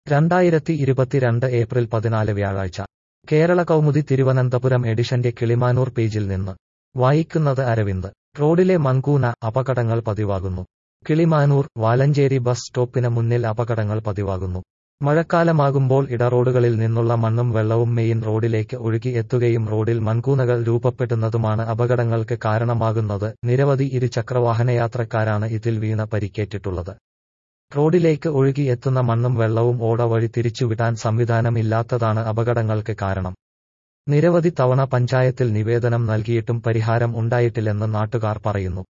രണ്ടായിരത്തി ഇരുപത്തിരണ്ട് ഏപ്രിൽ പതിനാല് വ്യാഴാഴ്ച കേരള കൗമുദി തിരുവനന്തപുരം എഡിഷന്റെ കിളിമാനൂർ പേജിൽ നിന്ന് വായിക്കുന്നത് അരവിന്ദ് റോഡിലെ മൺകൂന അപകടങ്ങൾ പതിവാകുന്നു കിളിമാനൂർ വാലഞ്ചേരി ബസ് സ്റ്റോപ്പിന് മുന്നിൽ അപകടങ്ങൾ പതിവാകുന്നു മഴക്കാലമാകുമ്പോൾ ഇടറോഡുകളിൽ നിന്നുള്ള മണ്ണും വെള്ളവും മെയിൻ റോഡിലേക്ക് ഒഴുകി എത്തുകയും റോഡിൽ മൺകൂനകൾ രൂപപ്പെടുന്നതുമാണ് അപകടങ്ങൾക്ക് കാരണമാകുന്നത് നിരവധി ഇരുചക്രവാഹനയാത്രക്കാരാണ് ഇതിൽ വീണ പരിക്കേറ്റിട്ടുള്ളത് റോഡിലേക്ക് ഒഴുകി എത്തുന്ന മണ്ണും വെള്ളവും ഓട വഴി തിരിച്ചുവിടാൻ സംവിധാനം ഇല്ലാത്തതാണ് അപകടങ്ങൾക്ക് കാരണം നിരവധി തവണ പഞ്ചായത്തിൽ നിവേദനം നൽകിയിട്ടും പരിഹാരം ഉണ്ടായിട്ടില്ലെന്ന് നാട്ടുകാർ പറയുന്നു